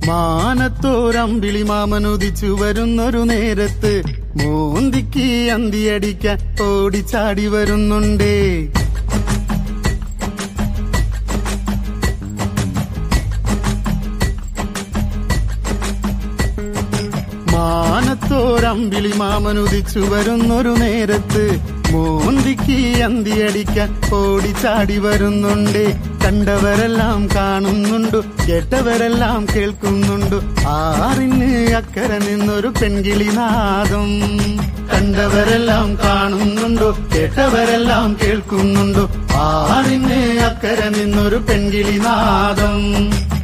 മാനത്തോരമ്പിളി മാമനുദിച്ചു വരുന്നൊരു നേരത്ത് മോന്തിക്ക് അന്തിയടിക്കാൻ ഓടിച്ചാടി വരുന്നുണ്ടേ മാനത്തോരമ്പിളി മാമനുദിച്ചു വരുന്നൊരു നേരത്ത് മോന്തിക്ക് അന്തിയടിക്കാൻ ഓടിച്ചാടി വരുന്നുണ്ട് കണ്ടവരെല്ലാം കാണുന്നുണ്ടു കേട്ടവരെല്ലാം കേൾക്കുന്നുണ്ടു ആറിന് അക്കരെ നിന്നൊരു പെൺകിളി നാദം കണ്ടവരെല്ലാം കാണുന്നുണ്ടു കേട്ടവരെല്ലാം കേൾക്കുന്നുണ്ടു ആറിന് അക്കരെ നിന്നൊരു പെൺകിളി നാദം